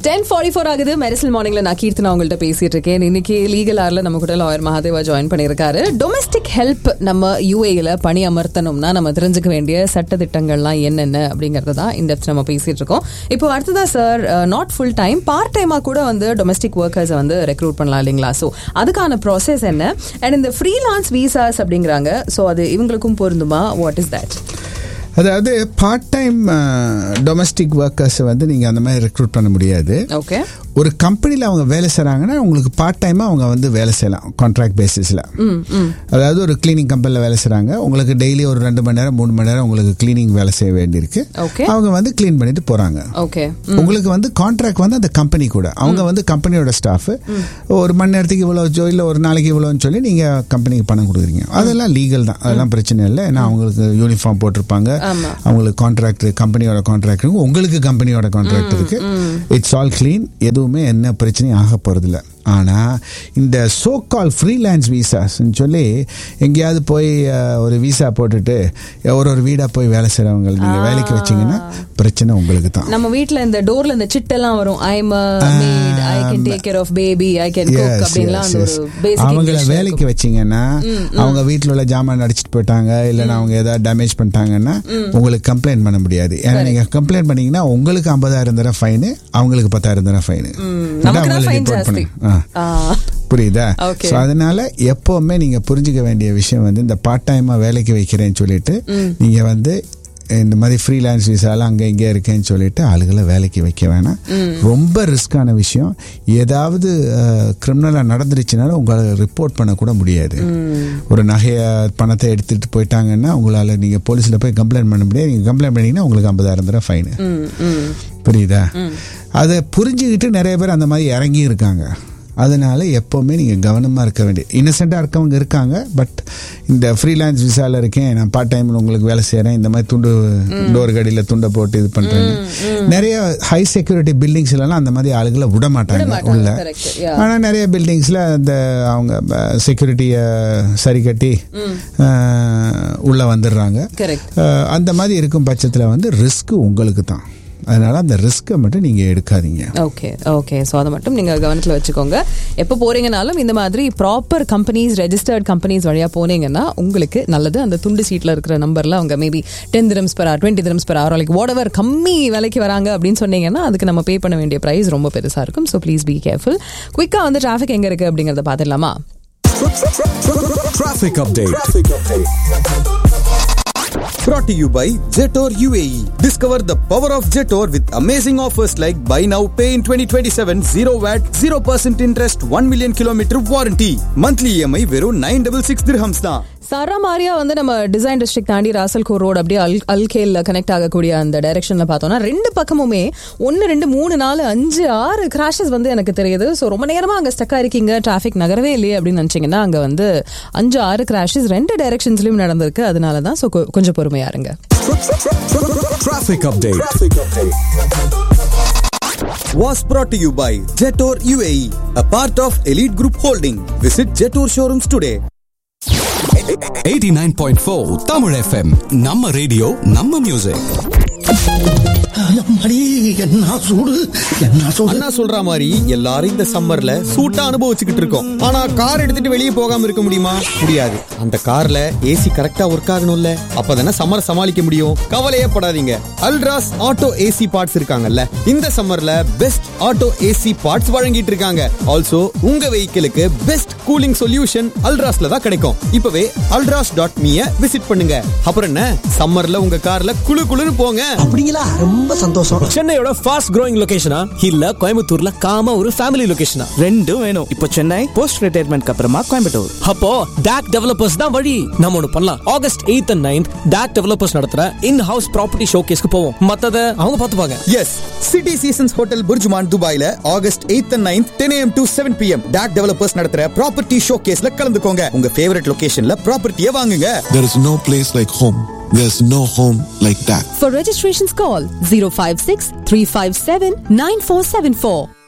Ten forty four ஆகுது மெரிசல் மார்னிங்ல நான் கீர்த்தனா உங்கள்ட்ட பேசிட்டு இருக்கேன் இன்னைக்கு லீகல் ஆர்ல நம்ம கூட லாயர் மகாதேவா ஜாயின் பண்ணியிருக்காரு டொமஸ்டிக் ஹெல்ப் நம்ம யூஏல பணி அமர்த்தணும்னா நம்ம தெரிஞ்சுக்க வேண்டிய சட்ட திட்டங்கள்லாம் என்னென்ன அப்படிங்கறத தான் இந்த நம்ம பேசிட்டு இருக்கோம் இப்போ அடுத்ததா sir not full time part டைமா கூட வந்து டொமஸ்டிக் ஒர்க்கர்ஸ் வந்து ரெக்ரூட் பண்ணலாம் இல்லைங்களா ஸோ அதுக்கான ப்ராசஸ் என்ன அண்ட் இந்த ஃப்ரீலான்ஸ் விசாஸ் அப்படிங்கிறாங்க ஸோ அது இவங்களுக்கும் பொருந்துமா வாட் இஸ் தட் அதாவது பார்ட் டைம் டொமஸ்டிக் ஒர்க்கர்ஸை வந்து நீங்கள் அந்த மாதிரி ரெக்ரூட் பண்ண முடியாது ஓகே ஒரு கம்பெனியில் அவங்க வேலை செய்கிறாங்கன்னா உங்களுக்கு பார்ட் டைமாக அவங்க வந்து வேலை செய்யலாம் கான்ட்ராக்ட் பேசிஸில் அதாவது ஒரு கிளீனிங் கம்பெனியில் வேலை செய்கிறாங்க உங்களுக்கு டெய்லி ஒரு ரெண்டு மணி நேரம் மூணு மணி நேரம் உங்களுக்கு கிளீனிங் வேலை செய்ய வேண்டியிருக்கு Okay. அவங்க வந்து க்ளீன் பண்ணிட்டு போகிறாங்க ஓகே உங்களுக்கு வந்து கான்ட்ராக்ட் வந்து அந்த கம்பெனி கூட அவங்க வந்து கம்பெனியோட ஸ்டாஃப் ஒரு மணி நேரத்துக்கு இவ்வளோ ஜோ இல்லை ஒரு நாளைக்கு இவ்வளோன்னு சொல்லி நீங்கள் கம்பெனிக்கு பணம் கொடுக்குறீங்க அதெல்லாம் லீகல் தான் அதெல்லாம் பிரச்சனை இல்லை ஏன்னா அவங்களுக்கு யூனிஃபார்ம் போட்டிருப்பாங்க ஆமா. அவங்களுக்கு கான்ட்ராக்ட் கம்பெனியோட கான்ட்ராக்ட் இருக்கு உங்களுக்கு கம்பெனியோட கான்ட்ராக்ட் இருக்கு இட்ஸ் ஆல் க்ளீன் எதுவுமே என்ன பிரச்சனையும் ஆக போகிறதில்ல ஆனால் இந்த சோ கால் ஃப்ரீலான்ஸ் விசாஸ்ன்னு சொல்லி எங்கேயாவது போய் அஹ், ஒரு விசா போட்டுட்டு ஒரு ஒரு வீடாக போய் வேலை செய்கிறவங்க நீங்கள் வேலைக்கு வச்சீங்கன்னா பிரச்சனை உங்களுக்கு தான் நம்ம வீட்ல இந்த டோர்ல இந்த சிட்டெல்லாம் வரும் I am maid I can take care of baby I can cook Yes, அப்படின்லாம் yes, அந்த yes. ஒரு பேசிக் அவங்கள வேலைக்கு வச்சீங்கன்னா அவங்க வீட்டில் உள்ள ஜாமான் அடிச்சிட்டு போயிட்டாங்க இல்லைன்னா அவங்க ஏதாவது டேமேஜ் பண்ணிட்டாங்கன்னா உங்களுக்கு கம்ப்ளைண்ட் பண்ண நமக்கு ஏன்னா நீங்க கம்ப்ளைண்ட் பண்ணீங்கன்னா உங்களுக்கு ஐம்பதாயிரம் தர ஃபைனு அவங்களுக்கு பத்தாயிரம் தர ஃபைனு நமக்கு தான் fine ஜாஸ்தி. ஆ. புரியுதா Okay. ஸோ அதனால எப்பவுமே நீங்க புரிஞ்சுக்க வேண்டிய விஷயம் வந்து இந்த பார்ட் டைமா வேலைக்கு வைக்கிறேன்னு சொல்லிட்டு நீங்க வந்து இந்த மாதிரி ஃப்ரீலான்ஸ் விசால அங்கே இங்கே இருக்கேன்னு சொல்லிட்டு ஆளுகளை வேலைக்கு வைக்க வேணாம் ரொம்ப ரிஸ்கான விஷயம் ஏதாவது கிரிமினலாக நடந்துருச்சுனாலும் உங்களால் ரிப்போர்ட் பண்ணக்கூட முடியாது ஒரு நகையை பணத்தை எடுத்துட்டு போயிட்டாங்கன்னா உங்களால் நீங்கள் போலீஸில் போய் கம்ப்ளைண்ட் பண்ண முடியாது நீங்கள் கம்ப்ளைண்ட் பண்ணீங்கன்னா உங்களுக்கு ஐம்பதாயிரம் தர ஃபைனு புரியுதா அதை புரிஞ்சுக்கிட்டு நிறைய பேர் அந்த மாதிரி இறங்கி இருக்காங்க அதனால எப்போவுமே நீங்கள் கவனமாக இருக்க வேண்டிய இன்னசென்ட்டாக இருக்கவங்க இருக்காங்க பட் இந்த ஃப்ரீலான்ஸ் விசாவில் இருக்கேன் நான் பார்ட் டைமில் உங்களுக்கு வேலை செய்கிறேன் இந்த மாதிரி துண்டு டோர் கடியில் துண்டை போட்டு இது பண்ணுறேன்னு நிறைய ஹை செக்யூரிட்டி பில்டிங்ஸ்லாம் அந்த மாதிரி ஆளுகளை விட மாட்டாங்க மாட்டாங்க, உள்ள correct, yeah. ஆனால் நிறைய பில்டிங்ஸில் அந்த அவங்க செக்யூரிட்டியை சரி கட்டி அஹ், உள்ள வந்துடுறாங்க கரெக்ட் அஹ், அந்த மாதிரி இருக்கும் பட்சத்தில் வந்து ரிஸ்க் உங்களுக்கு தான் அதனால அந்த ரிஸ்க்கை மட்டும் நீங்கள் எடுக்காதீங்க ஓகே ஓகே ஸோ அதை மட்டும் நீங்க கவனத்துல வச்சுக்கோங்க எப்போ போறீங்கனாலும் இந்த மாதிரி ப்ராப்பர் கம்பெனிஸ் ரெஜிஸ்டர்ட் கம்பெனிஸ் வழியா போனீங்கன்னா உங்களுக்கு நல்லது அந்த துண்டு சீட்ல இருக்கிற நம்பர்ல அவங்க maybe ten dirhams per hour twenty dirhams per hour like whatever கம்மி விலைக்கு வராங்க அப்படின்னு சொன்னீங்கன்னா அதுக்கு நம்ம பே பண்ண வேண்டிய பிரைஸ் ரொம்ப பெருசா இருக்கும் ஸோ ப்ளீஸ் பி கேர்ஃபுல் குயிக்கா வந்து டிராஃபிக் எங்க இருக்கு அப்படிங்கறத பாத்துடலாமா Traffic update. Brought to you by Jetor UAE. Discover the power of Jetor with amazing offers like buy now, pay in 2027, 0 VAT, 0% interest, 1 million kilometer warranty. Monthly EMI வெறும் 966 dirhams தான். சரா மாரியா வந்து நம்ம டிசைன் டிஸ்ட்ரிக்ட் தாண்டி ராசல்கோர் road அப்படியே அல் அல்கேல்ல connect ஆகக்கூடிய அந்த டைரக்ஷன்ல பார்த்தோம்னா ரெண்டு பக்கமுமே ஒன்னு ரெண்டு மூணு நாலு அஞ்சு ஆறு கிராஷஸ் வந்து எனக்கு தெரியுது ஸோ ரொம்ப நேரமா அங்க ஸ்டக்கா இருக்கீங்க டிராஃபிக் நகரவே இல்லையே அப்படின்னு நினைச்சீங்கன்னா அங்க வந்து அஞ்சு ஆறு கிராஷஸ் ரெண்டு டைரக்ஷன்ஸ்லயும் நடந்திருக்கு அதனால தான் ஸோ கொஞ்சம் பொறுமையா இருங்க Traffic update. Was brought to you by Jetor UAE, a part of Elite Group Holding. Visit Jetor showrooms today. 89.4 Tamil FM நம்ம ரேடியோ நம்ம மியூசிக் அம்மாடி, என்ன சூடு என்ன சூடு அண்ணா சொல்ற மாதிரி எல்லாரும் இந்த சம்மர்ல சூட்டா அனுபவிச்சுக்கிட்டு இருக்கோம் ஆனா கார் எடுத்துட்டு வெளியே போகாம இருக்க முடியுமா முடியாது அந்த கார்ல ஏசி கரெக்டா ஒர்க் ஆகணும்ல அப்பதானே சம்மர் சமாளிக்க முடியும் கவலையே படாதீங்க அல்ட்ராஸ் ஆட்டோ ஏசி பார்ட்ஸ் இருக்காங்கல்ல இந்த சம்மர்ல பெஸ்ட் ஆட்டோ ஏசி பார்ட்ஸ் வழங்கிட்டு இருக்காங்க ஆல்சோ உங்க வெஹிக்கிளுக்கு பெஸ்ட் கூலிங் சொல்யூஷன் அல்ட்ராஸ்ல தான் கிடைக்கும் இப்பவே அல்ட்ராஸ் டாட் மீய விசிட் பண்ணுங்க அப்புறம் என்ன சம்மர்ல உங்க கார்ல குளு குளுன்னு போங்க அப்படிங்களா ரொம்ப சந்தோஷம் சென்னையோட ஃபாஸ்ட் growing லொகேஷனா இல்ல கோயம்புத்தூர்ல காமா ஒரு ஃபேமிலி லொகேஷனா ரெண்டும் வேணும் இப்போ சென்னை போஸ்ட் ரிட்டையர்மெண்ட்க்கு அப்புறமா கோயம்புத்தூர் அப்போ டாக் டெவலப்பர்ஸ் தான் வழி நம்ம ஒண்ணு பண்ணலாம் August 8th and 9th talk developers நடத்துற இன் ஹவுஸ் ப்ராப்பர்ட்டி ஷோகேஸ்க்கு போவோம் மத்தத அவங்க பாத்துப்பாங்க yes city seasons hotel Burjuman துபாயில ஆகஸ்ட் 8th and 9th 10 am to 7 pm டாக் டெவலப்பர்ஸ் நடத்துற ப்ராப்பர்ட்டி ஷோ கேஸ்ல கலந்துக்கோங்க உங்க ஃபேவரட் லொகேஷன்ல ப்ராப்பர்ட்டியை வாங்குங்க There is no place like home. There's no home like that. For registrations call 056 357 9474.